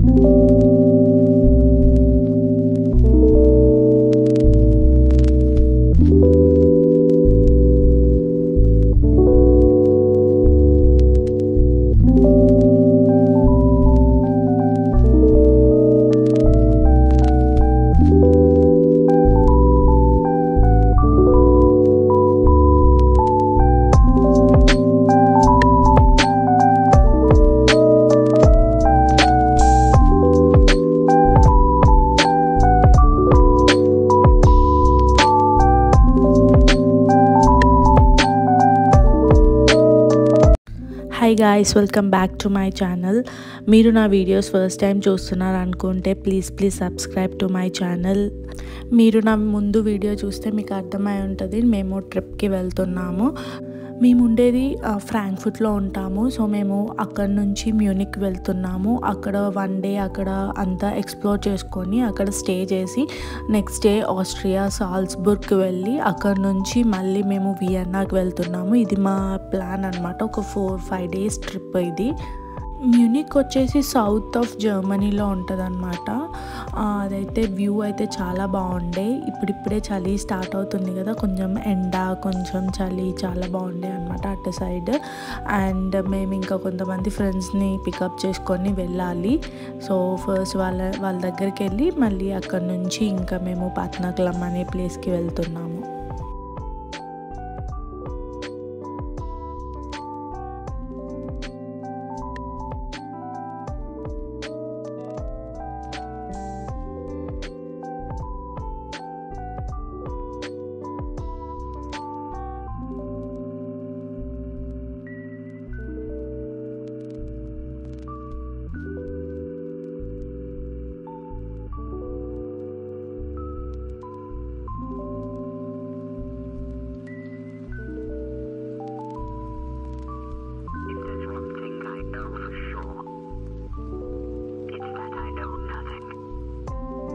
Hi guys welcome back to my channel మీరు నా videos first time చూస్తున్నారు అనుకుంటే please please subscribe to my channel మీరు నా ముందు వీడియో చూస్తే మీకు అర్థమై ఉంటుంది మేము ట్రిప్కి వెళ్తున్నాము మేము ఉండేది ఆ, ఫ్రాంక్ఫర్ట్లో ఉంటాము సో మేము అక్కడ నుంచి మ్యూనిక్ వెళ్తున్నాము అక్కడ వన్ డే అక్కడ అంతా ఎక్స్ప్లోర్ చేసుకొని అక్కడ స్టే చేసి నెక్స్ట్ డే ఆస్ట్రియా సాల్స్బుర్గ్కి వెళ్ళి అక్కడ నుంచి మళ్ళీ మేము వియన్నాకి వెళ్తున్నాము ఇది మా ప్లాన్ అనమాట ఒక ఫోర్ ఫైవ్ డేస్ ట్రిప్ ఇది మ్యూనిక్ వచ్చేసి సౌత్ ఆఫ్ జర్మనీలో ఉంటుంది అనమాట అదైతే వ్యూ అయితే చాలా బాగుండే ఇప్పుడిప్పుడే చలి స్టార్ట్ అవుతుంది కదా కొంచెం ఎండ కొంచెం చలి చాలా బాగుండే అనమాట అటు సైడ్ అండ్ మేము ఇంకా కొంతమంది ఫ్రెండ్స్ని పికప్ చేసుకొని వెళ్ళాలి సో ఫస్ట్ వాళ్ళ వాళ్ళ దగ్గరికి వెళ్ళి మళ్ళీ అక్కడ నుంచి ఇంకా మేము పాట్నాకులం అనే ప్లేస్కి వెళ్తున్నాము If there's one thing I know for sure, it's that I know nothing.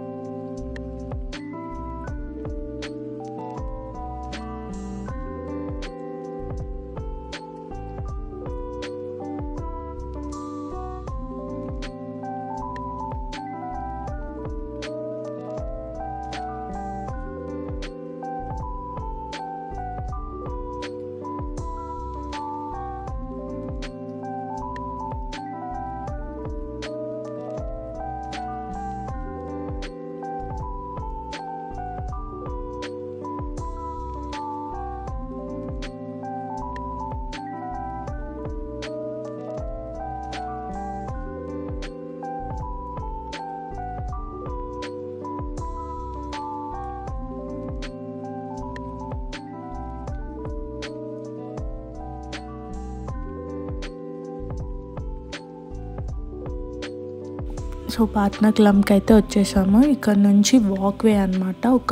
So పాట్నా క్లబ్కి అయితే వచ్చేసాము ఇక్కడ నుంచి వాక్వే అనమాట ఒక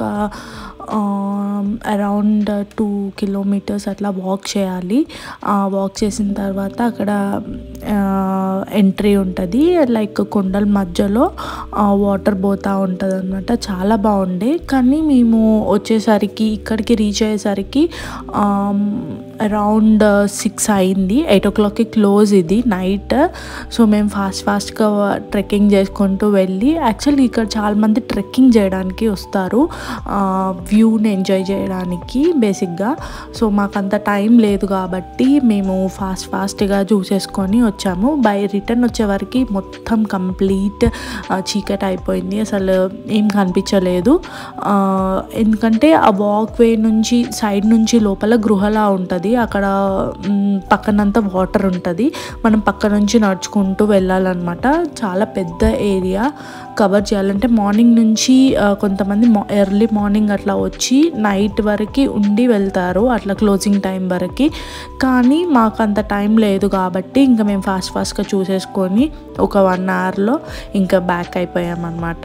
అరౌండ్ టూ కిలోమీటర్స్ అట్లా వాక్ చేయాలి వాక్ చేసిన తర్వాత అక్కడ ఎంట్రీ ఉంటుంది లైక్ కొండల మధ్యలో వాటర్ పోతూ ఉంటుంది అనమాట చాలా బాగుండే కానీ మేము వచ్చేసరికి ఇక్కడికి రీచ్ అయ్యేసరికి అరౌండ్ సిక్స్ అయింది ఎయిట్ ఓ క్లాక్కి క్లోజ్ ఇది నైట్ సో మేము ఫాస్ట్ ఫాస్ట్గా ట్రెక్కింగ్ చేసుకుంటూ వెళ్ళి యాక్చువల్లీ ఇక్కడ చాలామంది ట్రెక్కింగ్ చేయడానికి వస్తారు వ్యూని ఎంజాయ్ చేయడానికి బేసిక్గా సో మాకు అంత టైం లేదు కాబట్టి మేము ఫాస్ట్ ఫాస్ట్గా చూసేసుకొని వచ్చాము బై రిటర్న్ వచ్చేవరకు మొత్తం కంప్లీట్ చీకటి అయిపోయింది అసలు ఏం కనిపించలేదు ఆ, ఎందుకంటే ఆ వాక్ వే నుంచి సైడ్ నుంచి లోపల గృహలా ఉంటుంది అక్కడ మ్, పక్కనంతా వాటర్ ఉంటుంది మనం పక్క నుంచి నడుచుకుంటూ వెళ్ళాలన్నమాట చాలా పెద్ద ఏరియా కవర్ చేయాలంటే మార్నింగ్ నుంచి ఆ, కొంతమంది ఎర్లీ మార్నింగ్ అట్లా వచ్చి నైట్ వరకు ఉండి వెళ్తారు అట్లా క్లోజింగ్ టైం వరకు కానీ మాకు అంత టైం లేదు కాబట్టి ఇంకా మేము ఫాస్ట్ ఫాస్ట్గా చూసేసుకొని ఒక వన్ అవర్లో ఇంకా బ్యాక్ అయిపోయామన్నమాట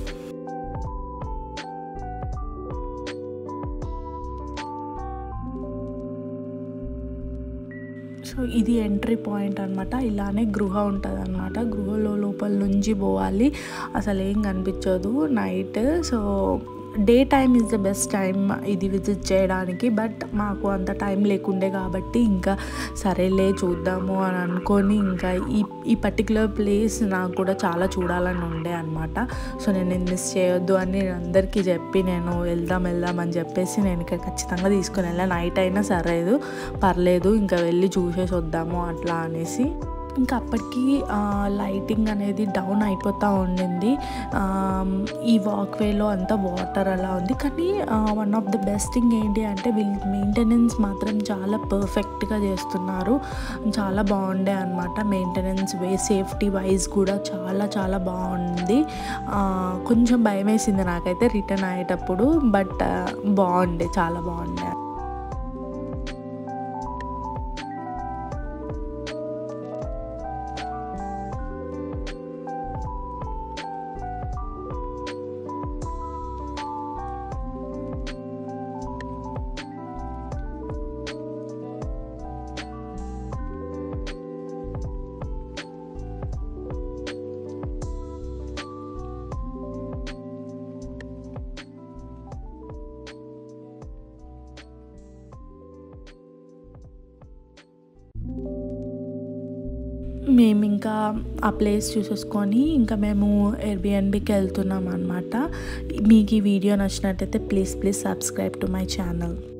సో ఇది ఎంట్రీ పాయింట్ అనమాట ఇలానే గృహ ఉంటుంది అనమాట గృహలో లోపల నుంచి పోవాలి అసలు ఏం కనిపించదు night so day time is the best time ఇది విజిట్ చేయడానికి బట్ మాకు అంత టైం లేకుండే కాబట్టి ఇంకా సరేలే చూద్దాము అని అనుకొని ఇంకా ఈ ఈ పర్టికులర్ ప్లేస్ నాకు కూడా చాలా చూడాలని ఉండే అనమాట సో నేను ఇది మిస్ చేయొద్దు అని నేను అందరికీ చెప్పి నేను వెళ్దాం వెళ్దాం అని చెప్పేసి నేను ఇక్కడ ఖచ్చితంగా తీసుకొని వెళ్ళాను నైట్ అయినా సరేదు పర్లేదు ఇంకా వెళ్ళి చూసేసి వద్దాము అట్లా అనేసి ఇంకా అప్పటికి లైటింగ్ అనేది డౌన్ అయిపోతూ ఉండింది ఆ, ఈ వాక్వేలో అంతా వాటర్ అలా ఉంది కానీ one of the best thing ఏంటి అంటే వీళ్ళు మెయింటెనెన్స్ మాత్రం చాలా పర్ఫెక్ట్గా చేస్తున్నారు చాలా బాగుండే అనమాట మెయింటెనెన్స్ వే సేఫ్టీ వైజ్ కూడా చాలా చాలా బాగుంది ఆ, కొంచెం భయం వేసింది నాకైతే రిటర్న్ అయ్యేటప్పుడు బట్ బాగుండే చాలా బాగుండే మేము ఇంకా ఆ ప్లేస్ చూసేసుకొని ఇంకా మేము ఎయిర్బిఎన్బికి వెళ్తున్నాం అనమాట మీకు ఈ వీడియో నచ్చినట్టయితే please please subscribe to my channel